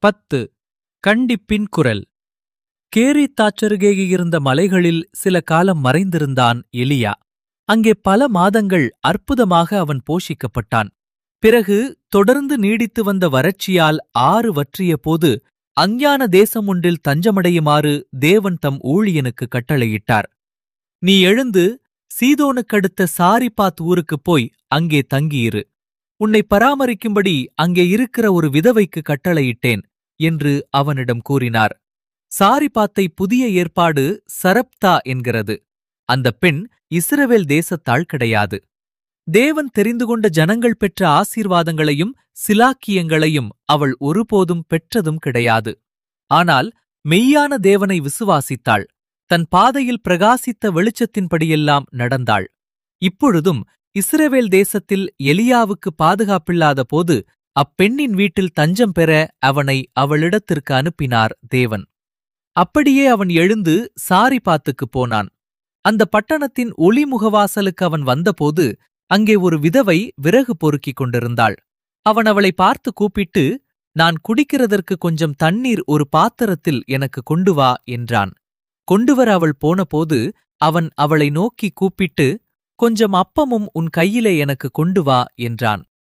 பத்து கண்டிப்பின் குரல் கேரித்தாச்சருகே இருந்த மலைகளில் சில காலம் மறைந்திருந்தான் எலியா அங்கே பல மாதங்கள் அற்புதமாக அவன் போஷிக்கப்பட்டான் பிறகு தொடர்ந்து நீடித்து வந்த வறட்சியால் ஆறு வற்றிய போது அஞ்ஞான தேசம் ஒன்றில் தஞ்சமடையுமாறு தேவன் தம் ஊழியனுக்கு கட்டளையிட்டார் நீ எழுந்து சீதோனுக்கடுத்த சாரிபாத் ஊருக்குப் போய் அங்கே தங்கியிரு உன்னை பராமரிக்கும்படி அங்கே இருக்கிற ஒரு விதவைக்கு கட்டளையிட்டேன் என்று அவனிடம் கூறினார் சாரிபாத்தை புதிய ஏற்பாடு சரப்தா என்கிறது அந்த பெண் இஸ்ரவேல் தேசத்தாள் கிடையாது தேவன் தெரிந்து கொண்ட ஜனங்கள் பெற்ற ஆசீர்வாதங்களையும் சிலாக்கியங்களையும் அவள் ஒருபோதும் பெற்றதும் கிடையாது ஆனால் மெய்யான தேவனை விசுவாசித்தாள் தன் பாதையில் பிரகாசித்த வெளிச்சத்தின்படியெல்லாம் நடந்தாள் இப்பொழுதும் இஸ்ரவேல் தேசத்தில் எலியாவுக்கு பாதுகாப்பில்லாத போது அப்பெண்ணின் வீட்டில் தஞ்சம் பெற அவனை அவளிடத்திற்கு அனுப்பினார் தேவன் அப்படியே அவன் எழுந்து சாரிபாத்துக்குப் போனான் அந்த பட்டணத்தின் ஒளிமுகவாசலுக்கு அவன் வந்தபோது அங்கே ஒரு விதவை விறகு பொறுக்கிக் கொண்டிருந்தாள் அவன் அவளை பார்த்து கூப்பிட்டு நான் குடிக்கிறதற்கு கொஞ்சம் தண்ணீர் ஒரு பாத்திரத்தில் எனக்கு கொண்டு வா என்றான் கொண்டுவர அவள் போனபோது அவன் அவளை நோக்கி கூப்பிட்டு கொஞ்சம் அப்பமும் உன் கையிலே எனக்கு கொண்டு வா என்றான்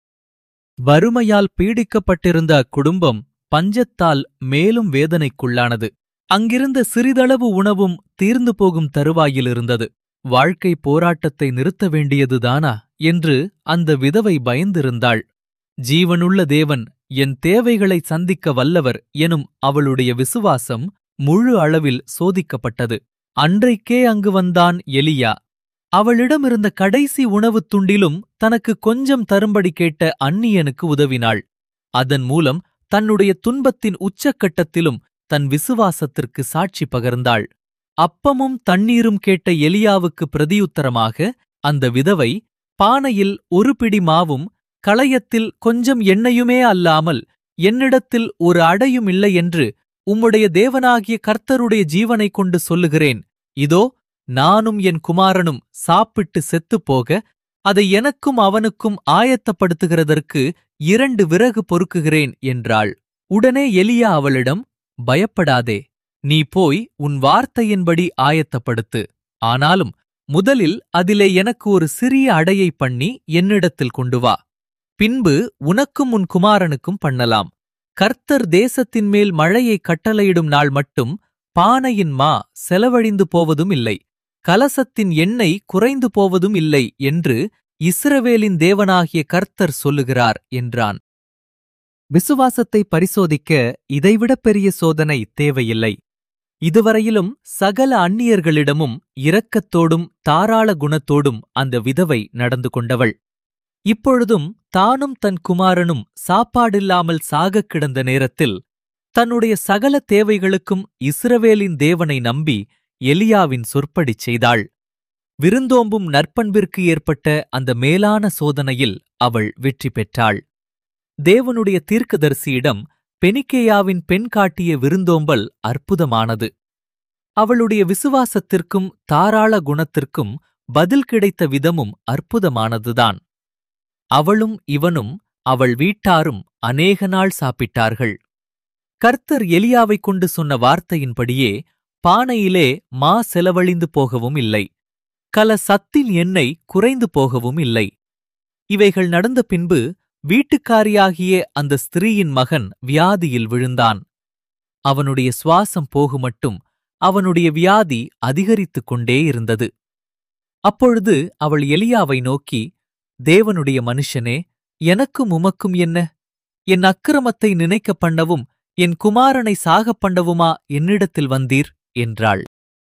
வறுமையால் பீடிக்கப்பட்டிருந்த அக்குடும்பம் பஞ்சத்தால் மேலும் வேதனைக்குள்ளானது அங்கிருந்த சிறிதளவு உணவும் தீர்ந்து போகும் தருவாயில் இருந்தது வாழ்க்கை போராட்டத்தை நிறுத்த வேண்டியதுதானா என்று அந்த விதவை பயந்திருந்தாள் ஜீவனுள்ள தேவன் என் தேவைகளை சந்திக்க வல்லவர் எனும் அவளுடைய விசுவாசம் முழு அளவில் சோதிக்கப்பட்டது அன்றைக்கே அங்கு வந்தான் எலியா அவளிடமிருந்த கடைசி உணவுத் துண்டிலும் தனக்கு கொஞ்சம் தரும்படி கேட்ட அந்நியனுக்கு உதவினாள் அதன் மூலம் தன்னுடைய துன்பத்தின் உச்சக்கட்டத்திலும் தன் விசுவாசத்திற்கு சாட்சி பகர்ந்தாள் அப்பமும் தண்ணீரும் கேட்ட எலியாவுக்கு பிரதியுத்தரமாக அந்த விதவை பானையில் ஒரு பிடி மாவும் களையத்தில் கொஞ்சம் எண்ணெயுமே அல்லாமல் என்னிடத்தில் ஒரு அடையும் இல்லை என்று உம்முடைய தேவனாகிய கர்த்தருடைய ஜீவனைக் கொண்டு சொல்லுகிறேன் இதோ நானும் என் குமாரனும் சாப்பிட்டு செத்துப் போக அதை எனக்கும் அவனுக்கும் ஆயத்தப்படுத்துகிறதற்கு இரண்டு விறகு பொறுக்குகிறேன் என்றாள் உடனே எலியா அவளிடம் பயப்படாதே நீ போய் உன் வார்த்தையின்படி ஆயத்தப்படுத்து ஆனாலும் முதலில் அதிலே எனக்கு ஒரு சிறிய அடையை பண்ணி என்னிடத்தில் கொண்டு வா பின்பு உனக்கும் உன் குமாரனுக்கும் பண்ணலாம் கர்த்தர் தேசத்தின் மேல் மழையை கட்டளையிடும் நாள் மட்டும் பானையின் மா செலவழிந்து போவதும் இல்லை கலசத்தின் எண்ணெய் குறைந்து போவதும் இல்லை என்று இஸ்ரவேலின் தேவனாகிய கர்த்தர் சொல்லுகிறார் என்றான் விசுவாசத்தை பரிசோதிக்க இதைவிட பெரிய சோதனை தேவையில்லை இதுவரையிலும் சகல அந்நியர்களிடமும் இரக்கத்தோடும் தாராள குணத்தோடும் அந்த விதவை நடந்து கொண்டவள் இப்பொழுதும் தானும் தன் குமாரனும் சாப்பாடில்லாமல் சாகக் கிடந்த நேரத்தில் தன்னுடைய சகல தேவைகளுக்கும் இஸ்ரவேலின் தேவனை நம்பி எலியாவின் சொற்படிச் செய்தாள் விருந்தோம்பும் நற்பண்பிற்கு ஏற்பட்ட அந்த மேலான சோதனையில் அவள் வெற்றி பெற்றாள் தேவனுடைய தீர்க்கதரிசியிடம் பெனிக்கேயாவின் பெண் காட்டிய விருந்தோம்பல் அற்புதமானது அவளுடைய விசுவாசத்திற்கும் தாராள குணத்திற்கும் பதில் கிடைத்த விதமும் அற்புதமானதுதான் அவளும் இவனும் அவள் வீட்டாரும் அநேக நாள் சாப்பிட்டார்கள் கர்த்தர் எலியாவைக் கொண்டு சொன்ன வார்த்தையின்படியே பானையிலே மா செலவழிந்து போகவும் இல்லை கல சத்தின் எண்ணெய் குறைந்து போகவும் இல்லை இவைகள் நடந்த பின்பு வீட்டுக்காரியாகிய அந்த ஸ்திரீயின் மகன் வியாதியில் விழுந்தான் அவனுடைய சுவாசம் போகுமட்டும் அவனுடைய வியாதி அதிகரித்துக் கொண்டே இருந்தது அப்பொழுது அவள் எலியாவை நோக்கி தேவனுடைய மனுஷனே எனக்கும் உமக்கும் என்ன என் அக்கிரமத்தை நினைக்க பண்ணவும் என் குமாரனை சாகப் பண்ணவுமா என்னிடத்தில் வந்தீர் என்றாள்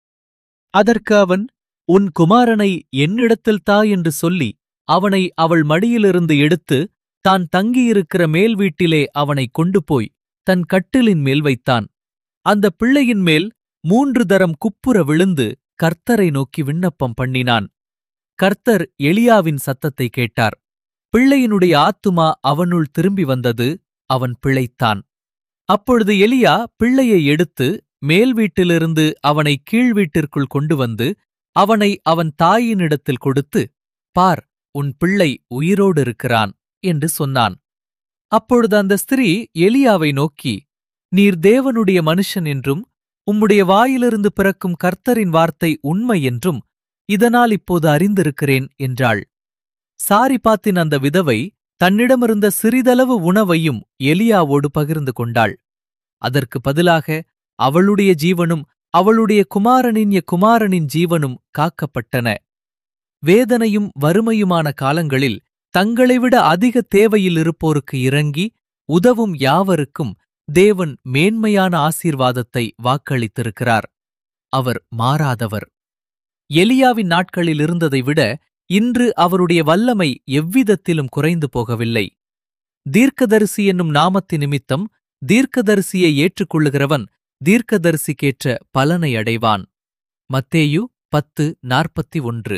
அதற்கு அவன் உன் குமாரனை என்னிடத்தில் தா என்று சொல்லி அவனை அவள் மடியிலிருந்து எடுத்து தான் தங்கியிருக்கிற மேல் வீட்டிலே அவனை கொண்டு போய் தன் கட்டிலின் மேல் வைத்தான் அந்த பிள்ளையின் மேல் மூன்று தரம் குப்புற விழுந்து கர்த்தரை நோக்கி விண்ணப்பம் பண்ணினான் கர்த்தர் எலியாவின் சத்தத்தை கேட்டார் பிள்ளையினுடைய ஆத்துமா அவனுள் திரும்பி வந்தது அவன் பிழைத்தான் அப்பொழுது எலியா பிள்ளையை எடுத்து மேல் வீட்டிலிருந்து அவனை கீழ் வீட்டிற்குள் கொண்டு வந்து அவனை அவன் தாயினிடத்தில் கொடுத்து பார் உன் பிள்ளை உயிரோடு இருக்கிறான் என்று சொன்னான் அப்பொழுது அந்த ஸ்திரீ எலியாவை நோக்கி நீர் தேவனுடைய மனுஷன் என்றும் உம்முடைய வாயிலிருந்து பிறக்கும் கர்த்தரின் வார்த்தை உண்மை என்றும் இதனால் இப்போது அறிந்திருக்கிறேன் என்றாள் சாரிபாத்தின் அந்த விதவை தன்னிடமிருந்த சிறிதளவு உணவையும் எலியாவோடு பகிர்ந்து கொண்டாள் அதற்கு பதிலாக அவளுடைய ஜீவனும் அவளுடைய குமாரனின் குமாரனின் ஜீவனும் காக்கப்பட்டன வேதனையும் வறுமையுமான காலங்களில் தங்களைவிட அதிக தேவையில் இருப்போருக்கு இறங்கி உதவும் யாவருக்கும் தேவன் மேன்மையான ஆசீர்வாதத்தை வாக்களித்திருக்கிறார் அவர் மாறாதவர் எலியாவின் நாட்களில் இருந்ததை விட இன்று அவருடைய வல்லமை எவ்விதத்திலும் குறைந்து போகவில்லை தீர்க்கதரிசி என்னும் நாமத்தி நிமித்தம் தீர்க்கதரிசியை ஏற்றுக்கொள்ளுகிறவன் தீர்க்கதரிசிக்கேற்ற பலனை அடைவான் மத்தேயு பத்து நாற்பத்தி ஒன்று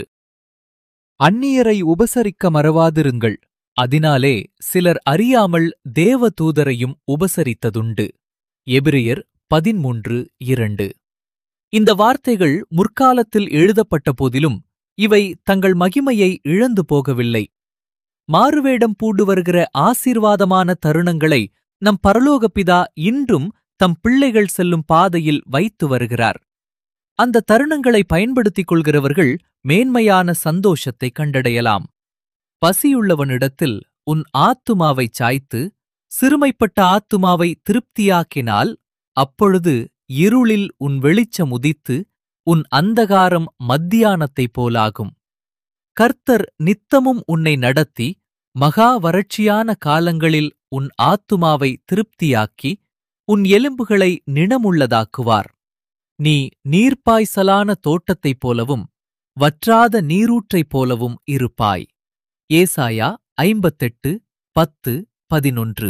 அந்நியரை உபசரிக்க மறவாதிருங்கள் அதனாலே சிலர் அறியாமல் தேவ தூதரையும் உபசரித்ததுண்டு எபிரியர் பதிமூன்று இரண்டு இந்த வார்த்தைகள் முற்காலத்தில் எழுதப்பட்ட போதிலும் இவை தங்கள் மகிமையை இழந்து போகவில்லை மாறுவேடம் பூண்டு வருகிற ஆசீர்வாதமான தருணங்களை நம் பரலோகப்பிதா இன்றும் தம் பிள்ளைகள் செல்லும் பாதையில் வைத்து வருகிறார் அந்த தருணங்களை பயன்படுத்திக் கொள்கிறவர்கள் மேன்மையான சந்தோஷத்தை கண்டடையலாம் பசியுள்ளவனிடத்தில் உன் ஆத்துமாவைச் சாய்த்து சிறுமைப்பட்ட ஆத்துமாவை திருப்தியாக்கினால் அப்பொழுது இருளில் உன் வெளிச்சம் உதித்து உன் அந்தகாரம் மத்தியானத்தைப் போலாகும் கர்த்தர் நித்தமும் உன்னை நடத்தி மகா வறட்சியான காலங்களில் உன் ஆத்துமாவை திருப்தியாக்கி உன் எலும்புகளை நிணமுள்ளதாக்குவார் நீ நீர்ப்பாய்ச்சலான தோட்டத்தைப் போலவும் வற்றாத நீரூற்றைப் போலவும் இருப்பாய் ஏசாயா ஐம்பத்தெட்டு பத்து பதினொன்று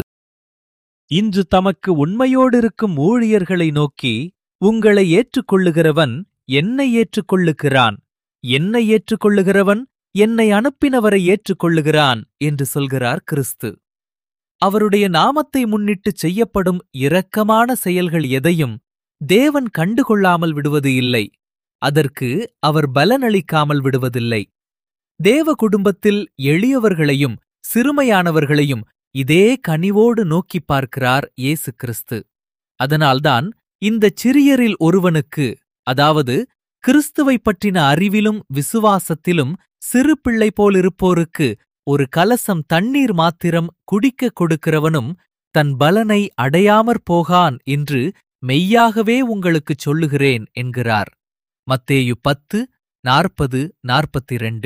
இன்று தமக்கு உண்மையோடிருக்கும் ஊழியர்களை நோக்கி உங்களை ஏற்றுக்கொள்ளுகிறவன் என்னை ஏற்றுக்கொள்ளுகிறான் என்னை ஏற்றுக்கொள்ளுகிறவன் என்னை அனுப்பினவரை ஏற்றுக்கொள்ளுகிறான் என்று சொல்கிறார் கிறிஸ்து அவருடைய நாமத்தை முன்னிட்டுச் செய்யப்படும் இரக்கமான செயல்கள் எதையும் தேவன் கண்டுகொள்ளாமல் விடுவது இல்லை அதற்கு அவர் பலனளிக்காமல் விடுவதில்லை தேவ குடும்பத்தில் எளியவர்களையும் சிறுமையானவர்களையும் இதே கனிவோடு நோக்கிப் பார்க்கிறார் இயேசு கிறிஸ்து அதனால்தான் இந்த சிறியரில் ஒருவனுக்கு அதாவது கிறிஸ்துவைப் பற்றின அறிவிலும் விசுவாசத்திலும் சிறு பிள்ளை போலிருப்போருக்கு ஒரு கலசம் தண்ணீர் மாத்திரம் குடிக்கக் கொடுக்கிறவனும் தன் பலனை அடையாமற் போகான் என்று மெய்யாகவே உங்களுக்குச் சொல்லுகிறேன் என்கிறார் மத்தேயு பத்து நாற்பது நாற்பத்திரண்டு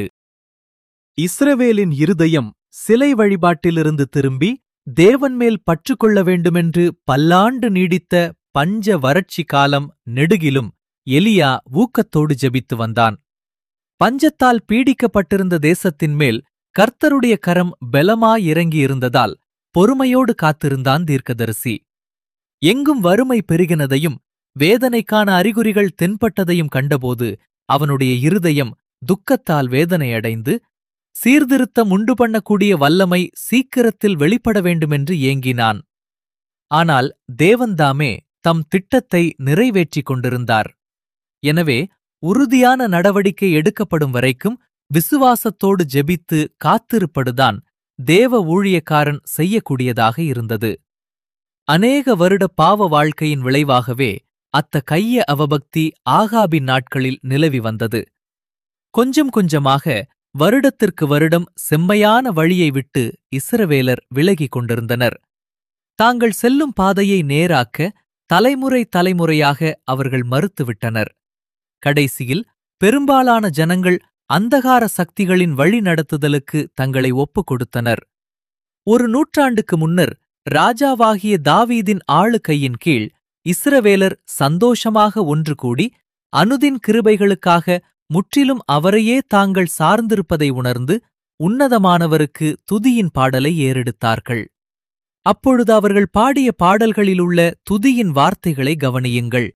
இஸ்ரவேலின் இருதயம் சிலை வழிபாட்டிலிருந்து திரும்பி தேவன் மேல் பற்று கொள்ள வேண்டுமென்று பல்லாண்டு நீடித்த பஞ்ச வறட்சி காலம் நெடுகிலும் எலியா ஊக்கத்தோடு ஜெபித்து வந்தான் பஞ்சத்தால் பீடிக்கப்பட்டிருந்த தேசத்தின் மேல் கர்த்தருடைய கரம் பலமாயிறங்கியிருந்ததால் பொறுமையோடு காத்திருந்தான் தீர்க்கதரிசி எங்கும் வறுமை பெருகினதையும் வேதனைக்கான அறிகுறிகள் தென்பட்டதையும் கண்டபோது அவனுடைய இருதயம் துக்கத்தால் வேதனையடைந்து சீர்திருத்தம் உண்டு பண்ணக்கூடிய வல்லமை சீக்கிரத்தில் வெளிப்பட வேண்டுமென்று ஏங்கினான் ஆனால் தேவன்தாமே தம் திட்டத்தை நிறைவேற்றிக் கொண்டிருந்தார் எனவே உறுதியான நடவடிக்கை எடுக்கப்படும் வரைக்கும் விசுவாசத்தோடு ஜெபித்து காத்திருப்படுதான் தேவ ஊழியக்காரன் செய்யக்கூடியதாக இருந்தது அநேக வருட பாவ வாழ்க்கையின் விளைவாகவே அத்த கைய அவபக்தி ஆகாபின் நாட்களில் நிலவி வந்தது கொஞ்சம் கொஞ்சமாக வருடத்திற்கு வருடம் செம்மையான வழியை விட்டு இஸ்ரவேலர் விலகிக் கொண்டிருந்தனர் தாங்கள் செல்லும் பாதையை நேராக்க தலைமுறை தலைமுறையாக அவர்கள் மறுத்துவிட்டனர் கடைசியில் பெரும்பாலான ஜனங்கள் அந்தகார சக்திகளின் வழி நடத்துதலுக்கு தங்களை ஒப்புக் கொடுத்தனர் ஒரு நூற்றாண்டுக்கு முன்னர் ராஜாவாகிய தாவீதின் ஆளுகையின் கீழ் இஸ்ரவேலர் சந்தோஷமாக ஒன்று கூடி அனுதின் கிருபைகளுக்காக முற்றிலும் அவரையே தாங்கள் சார்ந்திருப்பதை உணர்ந்து உன்னதமானவருக்கு துதியின் பாடலை ஏறெடுத்தார்கள் அப்பொழுது அவர்கள் பாடிய பாடல்களிலுள்ள துதியின் வார்த்தைகளை கவனியுங்கள்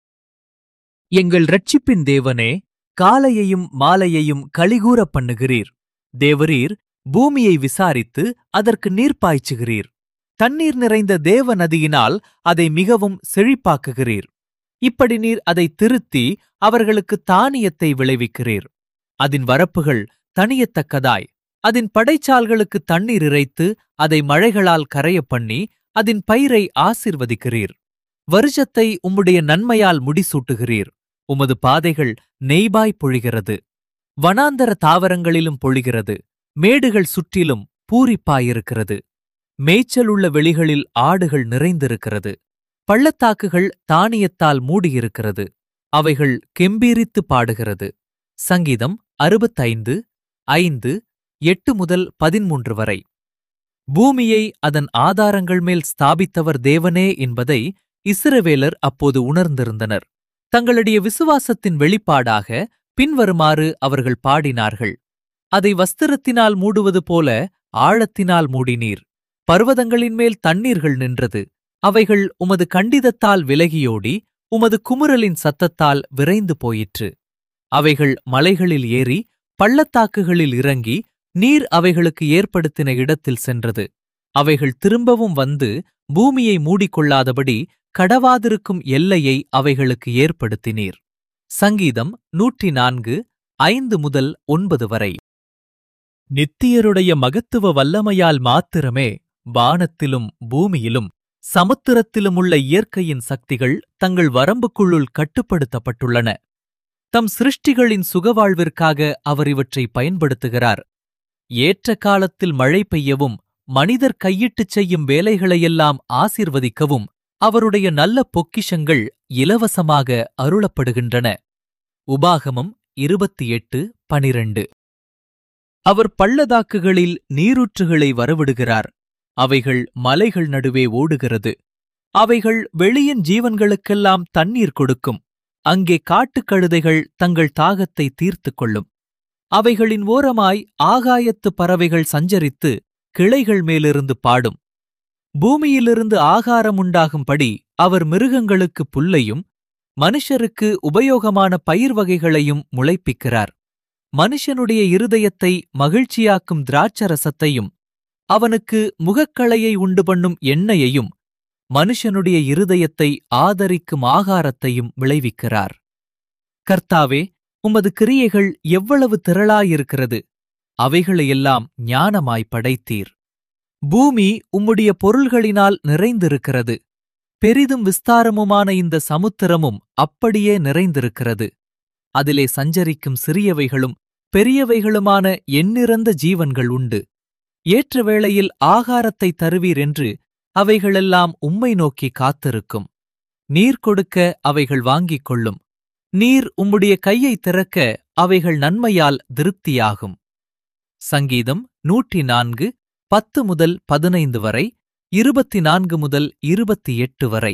எங்கள் இரட்சிப்பின் தேவனே காலையையும் மாலையையும் களிகூரப் பண்ணுகிறீர் தேவரீர் பூமியை விசாரித்து அதற்கு நீர் பாய்ச்சுகிறீர் தண்ணீர் நிறைந்த தேவ நதியினால் அதை மிகவும் செழிப்பாக்குகிறீர் இப்படி நீர் அதை திருத்தி அவர்களுக்கு தானியத்தை விளைவிக்கிறீர் அதன் வரப்புகள் தனியத்தக்கதாய் அதன் படைச்சால்களுக்கு தண்ணீர் இறைத்து அதை மழைகளால் கரையப் பண்ணி அதன் பயிரை ஆசிர்வதிக்கிறீர் வருஷத்தை உம்முடைய நன்மையால் முடிசூட்டுகிறீர் உமது பாதைகள் நெய்பாய் பொழிகிறது வனாந்தர தாவரங்களிலும் பொழிகிறது மேடுகள் சுற்றிலும் பூரிப்பாயிருக்கிறது மேய்ச்சலுள்ள வெளிகளில் ஆடுகள் நிறைந்திருக்கிறது பள்ளத்தாக்குகள் தானியத்தால் மூடியிருக்கிறது அவைகள் கெம்பீரித்து பாடுகிறது சங்கீதம் அறுபத்தைந்து ஐந்து எட்டு முதல் பதிமூன்று வரை பூமியை அதன் ஆதாரங்கள் மேல் ஸ்தாபித்தவர் தேவனே என்பதை இஸ்ரவேலர் அப்போது உணர்ந்திருந்தனர் தங்களுடைய விசுவாசத்தின் வெளிப்பாடாக பின்வருமாறு அவர்கள் பாடினார்கள் அதை வஸ்திரத்தினால் மூடுவது போல ஆழத்தினால் மூடினீர் பர்வதங்களின் மேல் தண்ணீர்கள் நின்றது அவைகள் உமது கண்டிதத்தால் விலகியோடி உமது குமுறலின் சத்தத்தால் விரைந்து போயிற்று அவைகள் மலைகளில் ஏறி பள்ளத்தாக்குகளில் இறங்கி நீர் அவைகளுக்கு ஏற்படுத்தின இடத்தில் சென்றது அவைகள் திரும்பவும் வந்து பூமியை மூடிக்கொள்ளாதபடி கடவாதிருக்கும் எல்லையை அவைகளுக்கு ஏற்படுத்தினீர் சங்கீதம் நூற்றி நான்கு ஐந்து முதல் ஒன்பது வரை நித்தியருடைய மகத்துவ வல்லமையால் மாத்திரமே வானத்திலும் பூமியிலும் சமுத்திரத்திலும் உள்ள இயற்கையின் சக்திகள் தங்கள் வரம்புக்குள்ளுள் கட்டுப்படுத்தப்பட்டுள்ளன தம் சிருஷ்டிகளின் சுகவாழ்விற்காக அவர் இவற்றை பயன்படுத்துகிறார் ஏற்ற காலத்தில் மழை பெய்யவும் மனிதர் கையிட்டுச் செய்யும் வேலைகளையெல்லாம் ஆசீர்வதிக்கவும் அவருடைய நல்ல பொக்கிஷங்கள் இலவசமாக அருளப்படுகின்றன உபாகமம் இருபத்தி எட்டு பனிரண்டு அவர் பள்ளதாக்குகளில் நீரூற்றுகளை வரவிடுகிறார் அவைகள் மலைகள் நடுவே ஓடுகிறது அவைகள் வெளியின் ஜீவன்களுக்கெல்லாம் தண்ணீர் கொடுக்கும் அங்கே காட்டுக்கழுதைகள் தங்கள் தாகத்தை தீர்த்துக் கொள்ளும் அவைகளின் ஓரமாய் ஆகாயத்து பறவைகள் சஞ்சரித்து கிளைகள் மேலிருந்து பாடும் பூமியிலிருந்து ஆகாரம் உண்டாகும்படி அவர் மிருகங்களுக்கு புல்லையும் மனுஷருக்கு உபயோகமான பயிர் வகைகளையும் முளைப்பிக்கிறார் மனுஷனுடைய இருதயத்தை மகிழ்ச்சியாக்கும் திராட்சரசத்தையும் அவனுக்கு முகக்களையை உண்டு பண்ணும் எண்ணெயையும் மனுஷனுடைய இருதயத்தை ஆதரிக்கும் ஆகாரத்தையும் விளைவிக்கிறார் கர்த்தாவே உமது கிரியைகள் எவ்வளவு திரளாயிருக்கிறது அவைகளையெல்லாம் ஞானமாய் படைத்தீர் பூமி உம்முடைய பொருள்களினால் நிறைந்திருக்கிறது பெரிதும் விஸ்தாரமுமான இந்த சமுத்திரமும் அப்படியே நிறைந்திருக்கிறது அதிலே சஞ்சரிக்கும் சிறியவைகளும் பெரியவைகளுமான எண்ணிறந்த ஜீவன்கள் உண்டு ஏற்ற வேளையில் ஆகாரத்தை தருவீர் என்று அவைகளெல்லாம் உம்மை நோக்கி காத்திருக்கும் நீர் கொடுக்க அவைகள் வாங்கிக் கொள்ளும் நீர் உம்முடைய கையை திறக்க அவைகள் நன்மையால் திருப்தியாகும் சங்கீதம் நூற்றி நான்கு பத்து முதல் பதினைந்து வரை இருபத்தி நான்கு முதல் இருபத்தி எட்டு வரை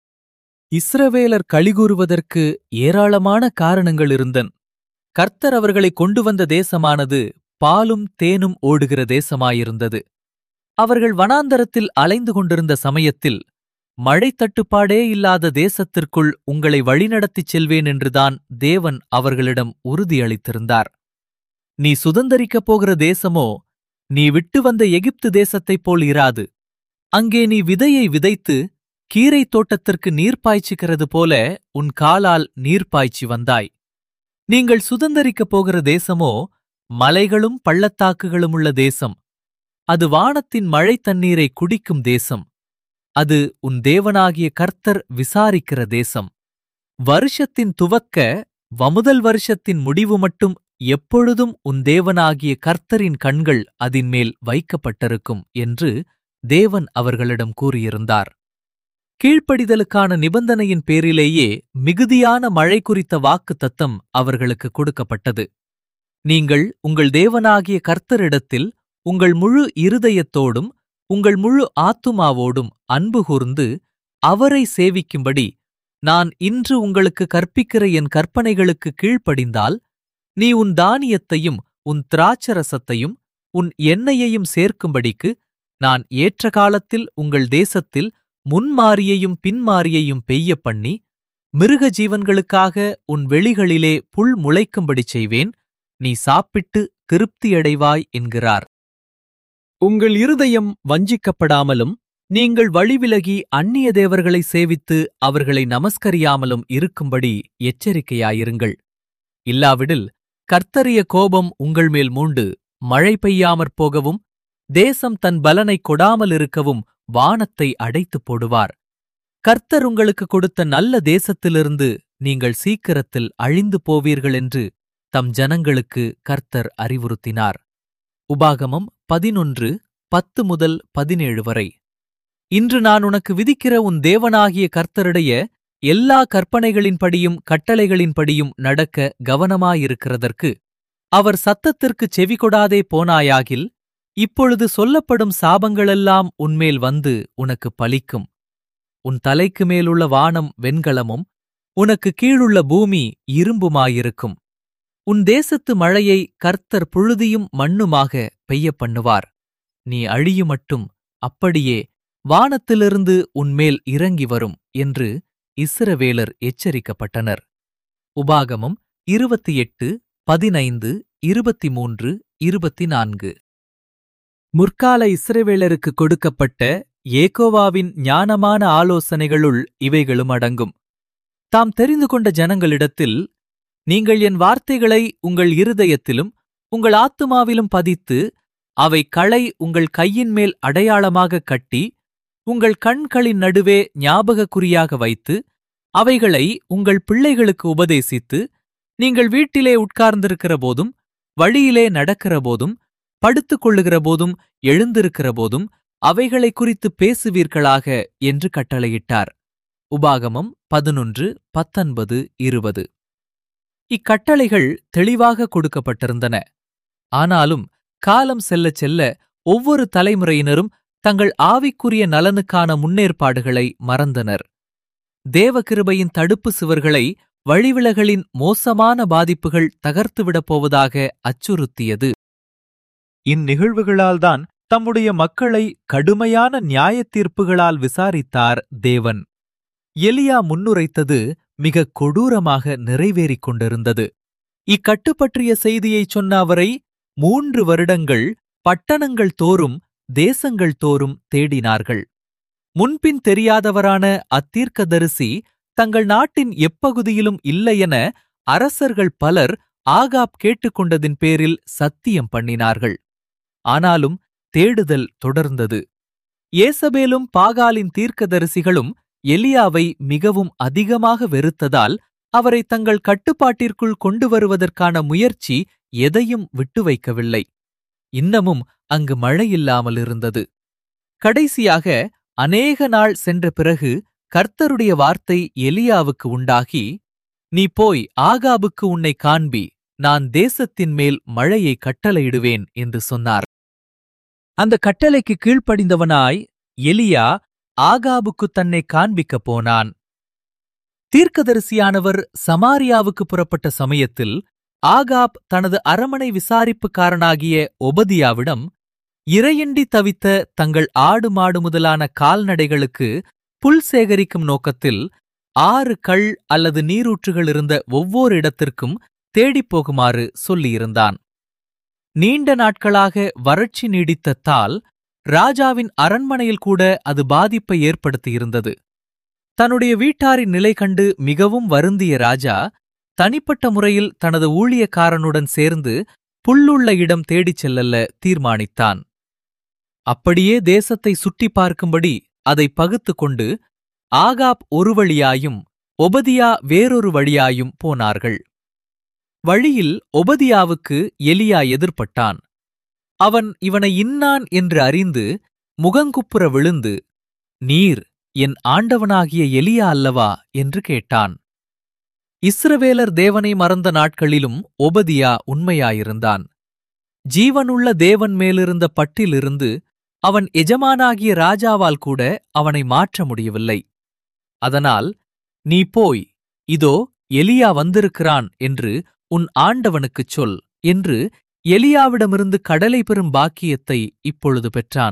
இஸ்ரவேலர் கழிகூறுவதற்கு ஏராளமான காரணங்கள் இருந்தன் கர்த்தர் அவர்களை கொண்டு வந்த தேசமானது பாலும் தேனும் ஓடுகிற தேசமாயிருந்தது அவர்கள் வனாந்தரத்தில் அலைந்து கொண்டிருந்த சமயத்தில் மழை தட்டுப்பாடே இல்லாத தேசத்திற்குள் உங்களை வழிநடத்திச் செல்வேன் என்றுதான் தேவன் அவர்களிடம் உறுதியளித்திருந்தார் நீ சுதந்தரிக்கப் போகிற தேசமோ நீ விட்டு வந்த எகிப்து தேசத்தைப் போல் இராது அங்கே நீ விதையை விதைத்து கீரை தோட்டத்திற்கு நீர் பாய்ச்சுகிறது போல உன் காலால் நீர் பாய்ச்சி வந்தாய் நீங்கள் சுதந்தரிக்கப் போகிற தேசமோ மலைகளும் பள்ளத்தாக்குகளும் உள்ள தேசம் அது வானத்தின் மழை தண்ணீரை குடிக்கும் தேசம் அது உன் தேவனாகிய கர்த்தர் விசாரிக்கிற தேசம் வருஷத்தின் துவக்க வமுதல் வருஷத்தின் முடிவு மட்டும் எப்பொழுதும் உன் தேவனாகிய கர்த்தரின் கண்கள் அதின்மேல் வைக்கப்பட்டிருக்கும் என்று தேவன் அவர்களிடம் கூறியிருந்தார் கீழ்ப்படிதலுக்கான நிபந்தனையின் பேரிலேயே மிகுதியான மழை குறித்த வாக்கு தத்தம் அவர்களுக்கு கொடுக்கப்பட்டது நீங்கள் உங்கள் தேவனாகிய கர்த்தரிடத்தில் உங்கள் முழு இருதயத்தோடும் உங்கள் முழு ஆத்துமாவோடும் அன்பு கூர்ந்து அவரை சேவிக்கும்படி நான் இன்று உங்களுக்கு கற்பிக்கிற என் கற்பனைகளுக்கு கீழ்ப்படிந்தால் நீ உன் தானியத்தையும் உன் திராட்சரசத்தையும் உன் எண்ணெயையும் சேர்க்கும்படிக்கு நான் ஏற்ற காலத்தில் உங்கள் தேசத்தில் முன்மாரியையும் பின்மாரியையும் பெய்ய பண்ணி மிருக ஜீவன்களுக்காக உன் வெளிகளிலே புல் முளைக்கும்படி செய்வேன் நீ சாப்பிட்டு திருப்தியடைவாய் என்கிறார் உங்கள் இருதயம் வஞ்சிக்கப்படாமலும் நீங்கள் வழிவிலகி அந்நிய தேவர்களை சேவித்து அவர்களை நமஸ்கரியாமலும் இருக்கும்படி எச்சரிக்கையாயிருங்கள் இல்லாவிடில் கர்த்தரிய கோபம் உங்கள் மேல் மூண்டு மழை பெய்யாமற் போகவும் தேசம் தன் பலனை கொடாமல் இருக்கவும் வானத்தை அடைத்துப் போடுவார் கர்த்தர் உங்களுக்கு கொடுத்த நல்ல தேசத்திலிருந்து நீங்கள் சீக்கிரத்தில் அழிந்து போவீர்கள் என்று தம் ஜனங்களுக்கு கர்த்தர் அறிவுறுத்தினார் உபாகமம் பதினொன்று பத்து முதல் பதினேழு வரை இன்று நான் உனக்கு விதிக்கிற உன் தேவனாகிய கர்த்தருடைய எல்லா கற்பனைகளின்படியும் கட்டளைகளின்படியும் நடக்க கவனமாயிருக்கிறதற்கு அவர் சத்தத்திற்குச் செவிகொடாதே போனாயாகில் இப்பொழுது சொல்லப்படும் சாபங்களெல்லாம் உன்மேல் வந்து உனக்கு பலிக்கும் உன் தலைக்கு மேலுள்ள வானம் வெண்கலமும் உனக்கு கீழுள்ள பூமி இரும்புமாயிருக்கும் உன் தேசத்து மழையை கர்த்தர் புழுதியும் மண்ணுமாக பெய்யப் பண்ணுவார் நீ அழியுமட்டும் அப்படியே வானத்திலிருந்து உன்மேல் இறங்கி வரும் என்று இஸ்ரவேலர் எச்சரிக்கப்பட்டனர் உபாகமம் இருபத்தி எட்டு பதினைந்து இருபத்தி மூன்று இருபத்தி நான்கு முற்கால இஸ்ரவேலருக்கு கொடுக்கப்பட்ட ஏகோவாவின் ஞானமான ஆலோசனைகளுள் இவைகளும் அடங்கும் தாம் தெரிந்து கொண்ட ஜனங்களிடத்தில் நீங்கள் என் வார்த்தைகளை உங்கள் இருதயத்திலும் உங்கள் ஆத்துமாவிலும் பதித்து அவை களை உங்கள் கையின் மேல் அடையாளமாக கட்டி உங்கள் கண்களின் நடுவே ஞாபக குறியாக வைத்து அவைகளை உங்கள் பிள்ளைகளுக்கு உபதேசித்து நீங்கள் வீட்டிலே உட்கார்ந்திருக்கிற போதும் வழியிலே நடக்கிற போதும் படுத்துக் கொள்ளுகிற போதும் எழுந்திருக்கிற போதும் அவைகளை குறித்து பேசுவீர்களாக என்று கட்டளையிட்டார் உபாகமம் பதினொன்று பத்தொன்பது இருபது இக்கட்டளைகள் தெளிவாக கொடுக்கப்பட்டிருந்தன ஆனாலும் காலம் செல்லச் செல்ல ஒவ்வொரு தலைமுறையினரும் தங்கள் ஆவிக்குரிய நலனுக்கான முன்னேற்பாடுகளை மறந்தனர் தேவகிருபையின் தடுப்பு சுவர்களை வழிவிலகளின் மோசமான பாதிப்புகள் தகர்த்துவிடப் போவதாக அச்சுறுத்தியது இந்நிகழ்வுகளால்தான் தம்முடைய மக்களை கடுமையான நியாயத் தீர்ப்புகளால் விசாரித்தார் தேவன் எலியா முன்னுரைத்தது மிக கொடூரமாக நிறைவேறிக் கொண்டிருந்தது இக்கட்டுப்பற்றிய செய்தியைச் சொன்ன அவரை மூன்று வருடங்கள் பட்டணங்கள் தோறும் தேசங்கள் தோறும் தேடினார்கள் முன்பின் தெரியாதவரான அத்தீர்க்கதரிசி தங்கள் நாட்டின் எப்பகுதியிலும் இல்லையென அரசர்கள் பலர் ஆகாப் கேட்டுக்கொண்டதின் பேரில் சத்தியம் பண்ணினார்கள் ஆனாலும் தேடுதல் தொடர்ந்தது ஏசபேலும் பாகாலின் தீர்க்கதரிசிகளும் எலியாவை மிகவும் அதிகமாக வெறுத்ததால் அவரை தங்கள் கட்டுப்பாட்டிற்குள் கொண்டு வருவதற்கான முயற்சி எதையும் விட்டு வைக்கவில்லை இன்னமும் அங்கு மழையில்லாமல் இருந்தது கடைசியாக அநேக நாள் சென்ற பிறகு கர்த்தருடைய வார்த்தை எலியாவுக்கு உண்டாகி நீ போய் ஆகாபுக்கு உன்னை காண்பி நான் தேசத்தின் மேல் மழையை கட்டளையிடுவேன் என்று சொன்னார் அந்த கட்டளைக்கு கீழ்ப்படிந்தவனாய் எலியா ஆகாபுக்கு தன்னை காண்பிக்கப் போனான் தீர்க்கதரிசியானவர் சமாரியாவுக்கு புறப்பட்ட சமயத்தில் ஆகாப் தனது அரமனை விசாரிப்புக்காரனாகிய ஒபதியாவிடம் இரையின்றி தவித்த தங்கள் ஆடு மாடு முதலான கால்நடைகளுக்கு புல் சேகரிக்கும் நோக்கத்தில் ஆறு கள் அல்லது நீரூற்றுகள் இருந்த ஒவ்வொரு இடத்திற்கும் தேடிப் போகுமாறு சொல்லியிருந்தான் நீண்ட நாட்களாக வறட்சி நீடித்த தால் ராஜாவின் அரண்மனையில் கூட அது பாதிப்பை ஏற்படுத்தியிருந்தது தன்னுடைய வீட்டாரின் நிலை கண்டு மிகவும் வருந்திய ராஜா தனிப்பட்ட முறையில் தனது ஊழியக்காரனுடன் சேர்ந்து புல்லுள்ள இடம் தேடிச் செல்லல்ல தீர்மானித்தான் அப்படியே தேசத்தை சுற்றி பார்க்கும்படி அதை பகுத்துக் கொண்டு ஆகாப் ஒரு வழியாயும் ஒபதியா வேறொரு வழியாயும் போனார்கள் வழியில் ஒபதியாவுக்கு எலியா எதிர்ப்பட்டான் அவன் இவனை இன்னான் என்று அறிந்து முகங்குப்புற விழுந்து நீர் என் ஆண்டவனாகிய எலியா அல்லவா என்று கேட்டான் இஸ்ரவேலர் தேவனை மறந்த நாட்களிலும் ஒபதியா உண்மையாயிருந்தான் ஜீவனுள்ள தேவன் மேலிருந்த பட்டிலிருந்து அவன் எஜமானாகிய ராஜாவால் கூட அவனை மாற்ற முடியவில்லை அதனால் நீ போய் இதோ எலியா வந்திருக்கிறான் என்று உன் ஆண்டவனுக்குச் சொல் என்று எலியாவிடமிருந்து கடலை பெறும் பாக்கியத்தை இப்பொழுது பெற்றான்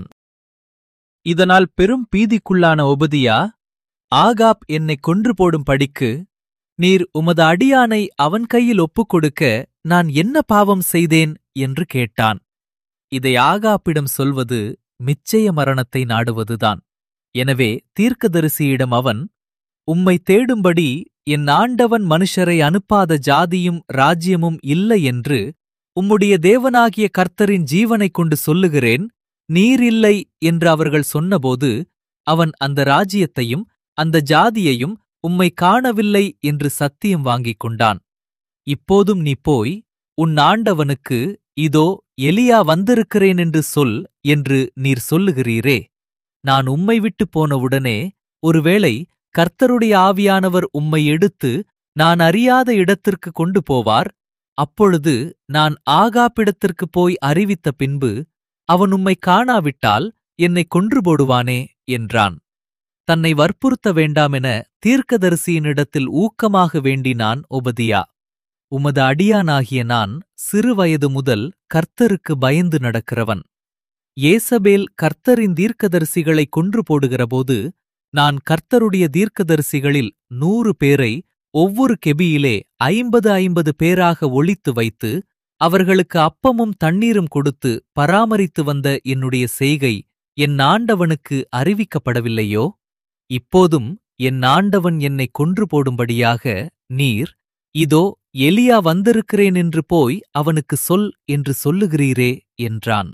இதனால் பெரும் பீதிக்குள்ளான ஒபதியா ஆகாப் என்னை கொன்று போடும் படிக்கு நீர் உமது அடியானை அவன் கையில் ஒப்புக் கொடுக்க நான் என்ன பாவம் செய்தேன் என்று கேட்டான் இதை ஆகாப்பிடம் சொல்வது மிச்சய மரணத்தை நாடுவதுதான் எனவே தீர்க்கதரிசியிடம் அவன் உம்மை தேடும்படி என் ஆண்டவன் மனுஷரை அனுப்பாத ஜாதியும் ராஜ்யமும் இல்லை என்று உம்முடைய தேவனாகிய கர்த்தரின் ஜீவனைக் கொண்டு சொல்லுகிறேன் நீர் இல்லை என்று அவர்கள் சொன்னபோது அவன் அந்த ராஜ்யத்தையும் அந்த ஜாதியையும் உம்மை காணவில்லை என்று சத்தியம் வாங்கிக் கொண்டான் இப்போதும் நீ போய் உன் ஆண்டவனுக்கு இதோ எலியா வந்திருக்கிறேன் என்று சொல் என்று நீர் சொல்லுகிறீரே நான் உம்மை விட்டு போனவுடனே ஒருவேளை கர்த்தருடைய ஆவியானவர் உம்மை எடுத்து நான் அறியாத இடத்திற்கு கொண்டு போவார் அப்பொழுது நான் ஆகாப்பிடத்திற்கு போய் அறிவித்த பின்பு அவன் உம்மை காணாவிட்டால் என்னை கொன்று போடுவானே என்றான் தன்னை வற்புறுத்த வேண்டாமென தீர்க்கதரிசியினிடத்தில் ஊக்கமாக வேண்டினான் ஒபதியா உமது அடியானாகிய நான் சிறுவயது முதல் கர்த்தருக்கு பயந்து நடக்கிறவன் ஏசபேல் கர்த்தரின் தீர்க்கதரிசிகளை கொன்று போடுகிறபோது நான் கர்த்தருடைய தீர்க்கதரிசிகளில் நூறு பேரை ஒவ்வொரு கெபியிலே ஐம்பது ஐம்பது பேராக ஒளித்து வைத்து அவர்களுக்கு அப்பமும் தண்ணீரும் கொடுத்து பராமரித்து வந்த என்னுடைய செய்கை என் ஆண்டவனுக்கு அறிவிக்கப்படவில்லையோ இப்போதும் என் ஆண்டவன் என்னை கொன்று போடும்படியாக நீர் இதோ எலியா வந்திருக்கிறேன் என்று போய் அவனுக்கு சொல் என்று சொல்லுகிறீரே என்றான்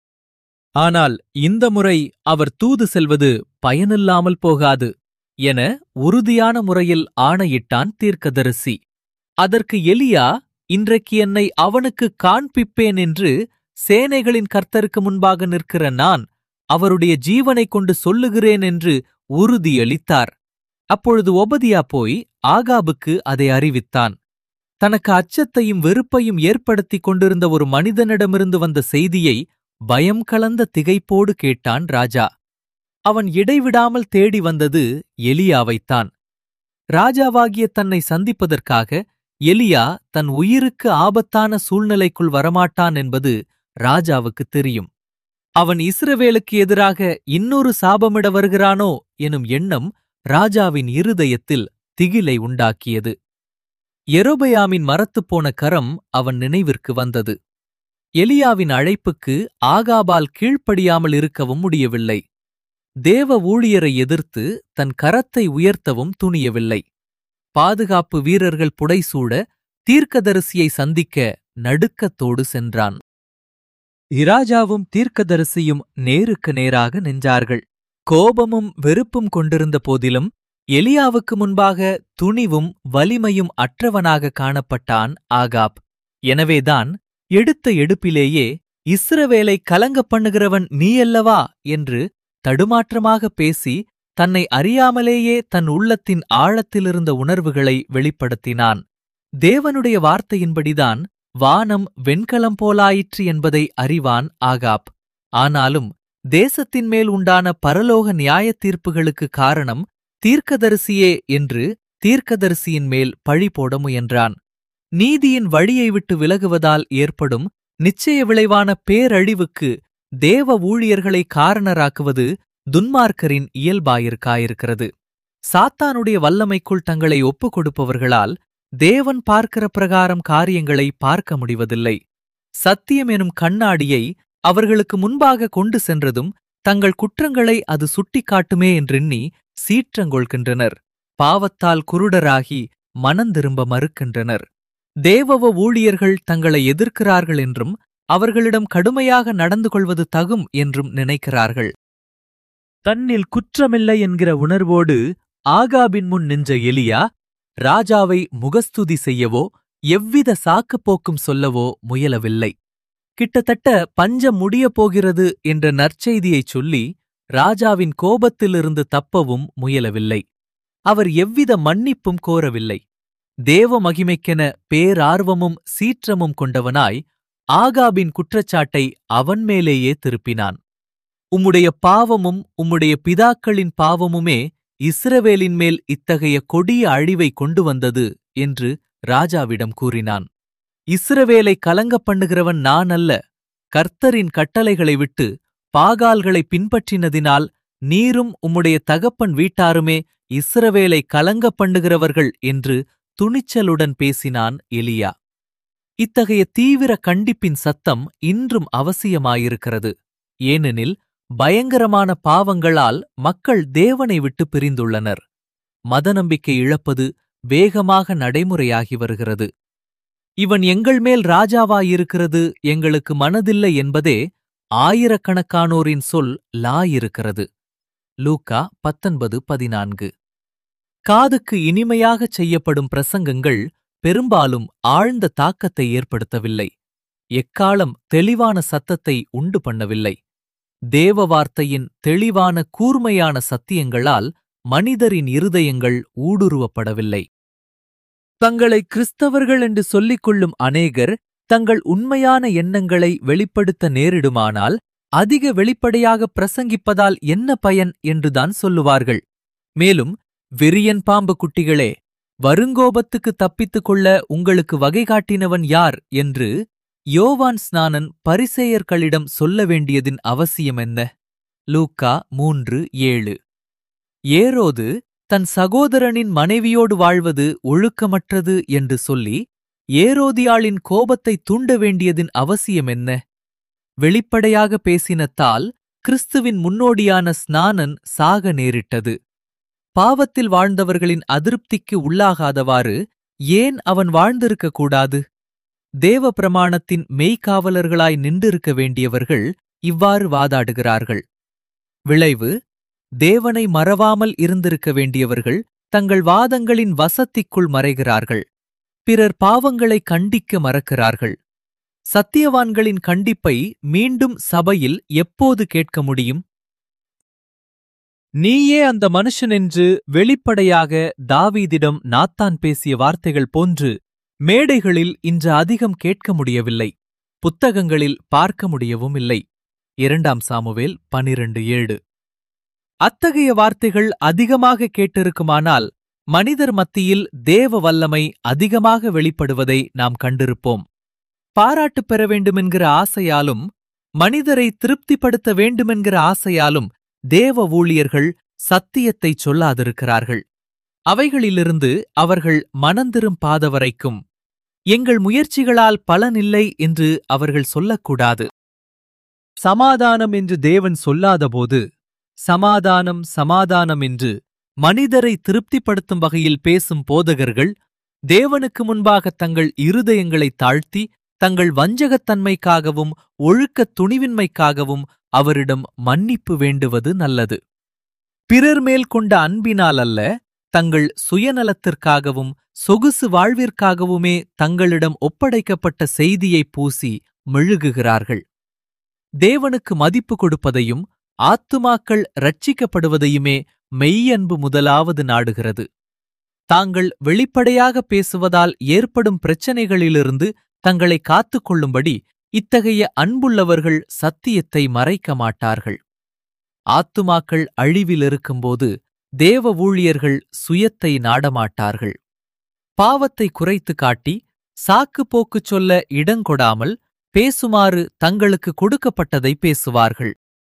ஆனால் இந்த முறை அவர் தூது செல்வது பயனில்லாமல் போகாது என உறுதியான முறையில் ஆணையிட்டான் தீர்க்கதரிசி அதற்கு எலியா இன்றைக்கு என்னை அவனுக்கு காண்பிப்பேன் என்று சேனைகளின் கர்த்தருக்கு முன்பாக நிற்கிற நான் அவருடைய ஜீவனைக் கொண்டு சொல்லுகிறேன் என்று உறுதியளித்தார் அப்பொழுது ஒபதியா போய் ஆகாபுக்கு அதை அறிவித்தான் தனக்கு அச்சத்தையும் வெறுப்பையும் ஏற்படுத்திக் கொண்டிருந்த ஒரு மனிதனிடமிருந்து வந்த செய்தியை பயம் கலந்த திகைப்போடு கேட்டான் ராஜா அவன் இடைவிடாமல் தேடி வந்தது எலியாவைத்தான் ராஜாவாகிய தன்னை சந்திப்பதற்காக எலியா தன் உயிருக்கு ஆபத்தான சூழ்நிலைக்குள் வரமாட்டான் என்பது ராஜாவுக்கு தெரியும் அவன் இஸ்ரவேலுக்கு எதிராக இன்னொரு சாபமிட வருகிறானோ எனும் எண்ணம் ராஜாவின் இருதயத்தில் திகிலை உண்டாக்கியது எரோபயாமின் மரத்துப்போன கரம் அவன் நினைவிற்கு வந்தது எலியாவின் அழைப்புக்கு ஆகாபால் கீழ்ப்படியாமல் இருக்கவும் முடியவில்லை தேவ ஊழியரை எதிர்த்து தன் கரத்தை உயர்த்தவும் துணியவில்லை பாதுகாப்பு வீரர்கள் புடைசூட தீர்க்கதரிசியை சந்திக்க நடுக்கத்தோடு சென்றான் இராஜாவும் தீர்க்கதரிசியும் நேருக்கு நேராக நின்றார்கள் கோபமும் வெறுப்பும் கொண்டிருந்த போதிலும் எலியாவுக்கு முன்பாக துணிவும் வலிமையும் அற்றவனாக காணப்பட்டான் ஆகாப் எனவேதான் எடுத்த எடுப்பிலேயே இஸ்ரவேலை கலங்கப் பண்ணுகிறவன் நீயல்லவா என்று தடுமாற்றமாக பேசி தன்னை அறியாமலேயே தன் உள்ளத்தின் ஆழத்திலிருந்த உணர்வுகளை வெளிப்படுத்தினான் தேவனுடைய வார்த்தையின்படிதான் வானம் வெண்கலம் போலாயிற்று என்பதை அறிவான் ஆகாப் ஆனாலும் தேசத்தின் மேல் உண்டான பரலோக நியாயத் தீர்ப்புகளுக்கு காரணம் தீர்க்கதரிசியே என்று தீர்க்கதரிசியின் மேல் பழி போட முயன்றான் நீதியின் வழியை விட்டு விலகுவதால் ஏற்படும் நிச்சய விளைவான பேரழிவுக்கு தேவ ஊழியர்களை காரணராக்குவது துன்மார்க்கரின் இயல்பாயிருக்காயிருக்கிறது சாத்தானுடைய வல்லமைக்குள் தங்களை ஒப்புக் கொடுப்பவர்களால் தேவன் பார்க்கிற பிரகாரம் காரியங்களை பார்க்க முடிவதில்லை சத்தியம் எனும் கண்ணாடியை அவர்களுக்கு முன்பாக கொண்டு சென்றதும் தங்கள் குற்றங்களை அது சுட்டிக்காட்டுமே என்றெண்ணி சீற்றங்கொள்கின்றனர் பாவத்தால் குருடராகி மனந்திரும்ப மறுக்கின்றனர் தேவவ ஊழியர்கள் தங்களை எதிர்க்கிறார்கள் என்றும் அவர்களிடம் கடுமையாக நடந்து கொள்வது தகும் என்றும் நினைக்கிறார்கள் தன்னில் குற்றமில்லை என்கிற உணர்வோடு ஆகாபின் முன் நின்ற எலியா ராஜாவை முகஸ்துதி செய்யவோ எவ்வித சாக்குப்போக்கும் சொல்லவோ முயலவில்லை கிட்டத்தட்ட பஞ்சம் முடியப் போகிறது என்ற நற்செய்தியைச் சொல்லி ராஜாவின் கோபத்திலிருந்து தப்பவும் முயலவில்லை அவர் எவ்வித மன்னிப்பும் கோரவில்லை தேவ மகிமைக்கென பேரார்வமும் சீற்றமும் கொண்டவனாய் ஆகாபின் குற்றச்சாட்டை அவன் மேலேயே திருப்பினான் உம்முடைய பாவமும் உம்முடைய பிதாக்களின் பாவமுமே இஸ்ரவேலின் மேல் இத்தகைய கொடிய அழிவை கொண்டு வந்தது என்று ராஜாவிடம் கூறினான் இஸ்ரவேலை கலங்கப் பண்ணுகிறவன் நான் அல்ல கர்த்தரின் கட்டளைகளை விட்டு பாகால்களை பின்பற்றினதினால் நீரும் உம்முடைய தகப்பன் வீட்டாருமே இஸ்ரவேலை கலங்கப் பண்ணுகிறவர்கள் என்று துணிச்சலுடன் பேசினான் எலியா இத்தகைய தீவிர கண்டிப்பின் சத்தம் இன்றும் அவசியமாயிருக்கிறது ஏனெனில் பயங்கரமான பாவங்களால் மக்கள் தேவனை விட்டு பிரிந்துள்ளனர் மதநம்பிக்கை இழப்பது வேகமாக நடைமுறையாகி வருகிறது இவன் எங்கள் மேல் ராஜாவாயிருக்கிறது எங்களுக்கு மனதில்லை என்பதே ஆயிரக்கணக்கானோரின் சொல் லாயிருக்கிறது லூக்கா பத்தொன்பது பதினான்கு காதுக்கு இனிமையாகச் செய்யப்படும் பிரசங்கங்கள் பெரும்பாலும் ஆழ்ந்த தாக்கத்தை ஏற்படுத்தவில்லை எக்காலம் தெளிவான சத்தத்தை உண்டு பண்ணவில்லை தேவ வார்த்தையின் தெளிவான கூர்மையான சத்தியங்களால் மனிதரின் இருதயங்கள் ஊடுருவப்படவில்லை தங்களை கிறிஸ்தவர்கள் என்று சொல்லிக் கொள்ளும் அநேகர் தங்கள் உண்மையான எண்ணங்களை வெளிப்படுத்த நேரிடுமானால் அதிக வெளிப்படையாக பிரசங்கிப்பதால் என்ன பயன் என்றுதான் சொல்லுவார்கள் மேலும் விரியன் பாம்பு குட்டிகளே வருங்கோபத்துக்கு தப்பித்துக் கொள்ள உங்களுக்கு வகை காட்டினவன் யார் என்று யோவான் ஸ்நானன் பரிசேயர்களிடம் சொல்ல வேண்டியதின் அவசியம் என்ன லூக்கா மூன்று ஏழு ஏரோது தன் சகோதரனின் மனைவியோடு வாழ்வது ஒழுக்கமற்றது என்று சொல்லி ஏரோதியாளின் கோபத்தை தூண்ட வேண்டியதின் அவசியம் என்ன வெளிப்படையாக பேசினத்தால் கிறிஸ்துவின் முன்னோடியான ஸ்நானன் சாக நேரிட்டது பாவத்தில் வாழ்ந்தவர்களின் அதிருப்திக்கு உள்ளாகாதவாறு ஏன் அவன் வாழ்ந்திருக்கக் கூடாது தேவ பிரமாணத்தின் மெய்க்காவலர்களாய் நின்றிருக்க வேண்டியவர்கள் இவ்வாறு வாதாடுகிறார்கள் விளைவு தேவனை மறவாமல் இருந்திருக்க வேண்டியவர்கள் தங்கள் வாதங்களின் வசத்திக்குள் மறைகிறார்கள் பிறர் பாவங்களை கண்டிக்க மறக்கிறார்கள் சத்தியவான்களின் கண்டிப்பை மீண்டும் சபையில் எப்போது கேட்க முடியும் நீயே அந்த மனுஷன் என்று வெளிப்படையாக தாவீதிடம் நாத்தான் பேசிய வார்த்தைகள் போன்று மேடைகளில் இன்று அதிகம் கேட்க முடியவில்லை புத்தகங்களில் பார்க்க முடியவும் இல்லை இரண்டாம் சாமுவேல் பனிரண்டு ஏழு அத்தகைய வார்த்தைகள் அதிகமாக கேட்டிருக்குமானால் மனிதர் மத்தியில் தேவ வல்லமை அதிகமாக வெளிப்படுவதை நாம் கண்டிருப்போம் பாராட்டு பெற வேண்டுமென்கிற ஆசையாலும் மனிதரை திருப்திப்படுத்த வேண்டுமென்கிற ஆசையாலும் தேவ ஊழியர்கள் சத்தியத்தை சொல்லாதிருக்கிறார்கள் அவைகளிலிருந்து அவர்கள் மனந்திரும் பாதவரைக்கும் எங்கள் முயற்சிகளால் பலனில்லை என்று அவர்கள் சொல்லக்கூடாது சமாதானம் என்று தேவன் சொல்லாதபோது சமாதானம் சமாதானம் என்று மனிதரை திருப்திப்படுத்தும் வகையில் பேசும் போதகர்கள் தேவனுக்கு முன்பாக தங்கள் இருதயங்களை தாழ்த்தி தங்கள் வஞ்சகத்தன்மைக்காகவும் ஒழுக்கத் துணிவின்மைக்காகவும் அவரிடம் மன்னிப்பு வேண்டுவது நல்லது பிறர் மேல் கொண்ட அன்பினால் அல்ல தங்கள் சுயநலத்திற்காகவும் சொகுசு வாழ்விற்காகவுமே தங்களிடம் ஒப்படைக்கப்பட்ட செய்தியை பூசி மெழுகுகிறார்கள் தேவனுக்கு மதிப்பு கொடுப்பதையும் ஆத்துமாக்கள் ரட்சிக்கப்படுவதையுமே மெய்யன்பு முதலாவது நாடுகிறது தாங்கள் வெளிப்படையாக பேசுவதால் ஏற்படும் பிரச்சனைகளிலிருந்து தங்களை காத்துக் கொள்ளும்படி இத்தகைய அன்புள்ளவர்கள் சத்தியத்தை மறைக்க மாட்டார்கள் ஆத்துமாக்கள் அழிவில் இருக்கும்போது தேவ ஊழியர்கள் சுயத்தை நாடமாட்டார்கள் பாவத்தை குறைத்து காட்டி சாக்கு போக்கு சொல்ல இடங்கொடாமல் பேசுமாறு தங்களுக்கு கொடுக்கப்பட்டதை பேசுவார்கள்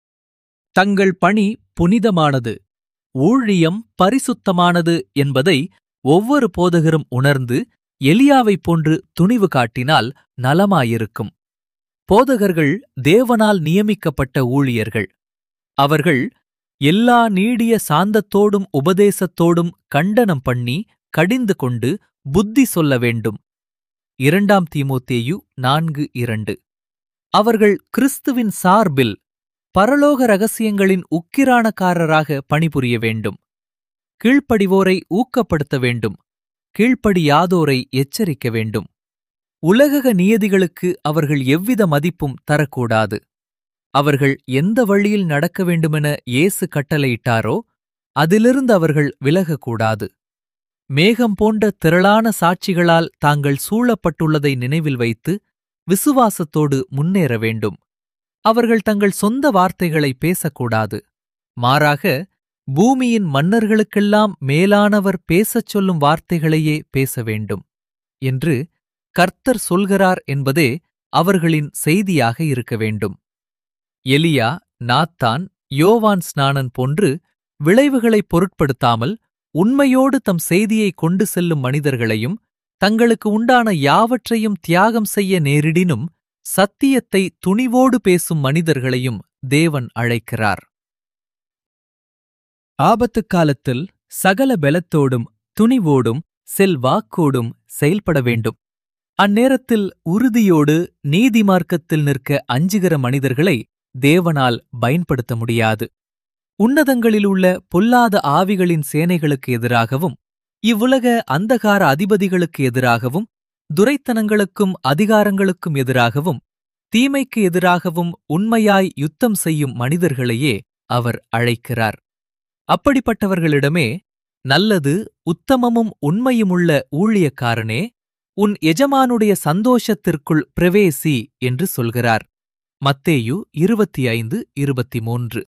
தங்கள் பணி புனிதமானது ஊழியம் பரிசுத்தமானது என்பதை ஒவ்வொரு போதகரும் உணர்ந்து எலியாவைப் போன்று துணிவு காட்டினால் நலமாயிருக்கும் போதகர்கள் தேவனால் நியமிக்கப்பட்ட ஊழியர்கள் அவர்கள் எல்லா நீடிய சாந்தத்தோடும் உபதேசத்தோடும் கண்டனம் பண்ணி கடிந்து கொண்டு புத்தி சொல்ல வேண்டும் இரண்டாம் தீமோத்தேயு நான்கு இரண்டு அவர்கள் கிறிஸ்துவின் சார்பில் பரலோக ரகசியங்களின் உக்கிரானக்காரராக பணிபுரிய வேண்டும் கீழ்ப்படிவோரை ஊக்கப்படுத்த வேண்டும் கீழ்ப்படியாதோரை எச்சரிக்க வேண்டும் உலகக நியதிகளுக்கு அவர்கள் எவ்வித மதிப்பும் தரக்கூடாது அவர்கள் எந்த வழியில் நடக்க வேண்டுமென இயேசு கட்டளையிட்டாரோ அதிலிருந்து அவர்கள் விலகக்கூடாது மேகம் போன்ற திரளான சாட்சிகளால் தாங்கள் சூழப்பட்டுள்ளதை நினைவில் வைத்து விசுவாசத்தோடு முன்னேற வேண்டும் அவர்கள் தங்கள் சொந்த வார்த்தைகளை பேசக்கூடாது மாறாக பூமியின் மன்னர்களுக்கெல்லாம் மேலானவர் பேசச் சொல்லும் வார்த்தைகளையே பேச வேண்டும் என்று கர்த்தர் சொல்கிறார் என்பதே அவர்களின் செய்தியாக இருக்க வேண்டும் எலியா நாத்தான் யோவான் ஸ்நானன் போன்று விளைவுகளைப் பொருட்படுத்தாமல் உண்மையோடு தம் செய்தியை கொண்டு செல்லும் மனிதர்களையும் தங்களுக்கு உண்டான யாவற்றையும் தியாகம் செய்ய நேரிடினும் சத்தியத்தை துணிவோடு பேசும் மனிதர்களையும் தேவன் அழைக்கிறார் ஆபத்துக் காலத்தில் சகல பலத்தோடும் துணிவோடும் செல்வாக்கோடும் செயல்பட வேண்டும் அந்நேரத்தில் உறுதியோடு நீதி மார்க்கத்தில் நிற்க அஞ்சுகிற மனிதர்களை தேவனால் பயன்படுத்த முடியாது உன்னதங்களிலுள்ள பொல்லாத ஆவிகளின் சேனைகளுக்கு எதிராகவும் இவ்வுலக அந்தகார அதிபதிகளுக்கு எதிராகவும் துரைத்தனங்களுக்கும் அதிகாரங்களுக்கும் எதிராகவும் தீமைக்கு எதிராகவும் உண்மையாய் யுத்தம் செய்யும் மனிதர்களையே அவர் அழைக்கிறார் அப்படிப்பட்டவர்களிடமே நல்லது உத்தமமும் உண்மையுமுள்ள ஊழியக்காரனே உன் எஜமானுடைய சந்தோஷத்திற்குள் பிரவேசி என்று சொல்கிறார் மத்தேயு இருபத்தி ஐந்து இருபத்தி மூன்று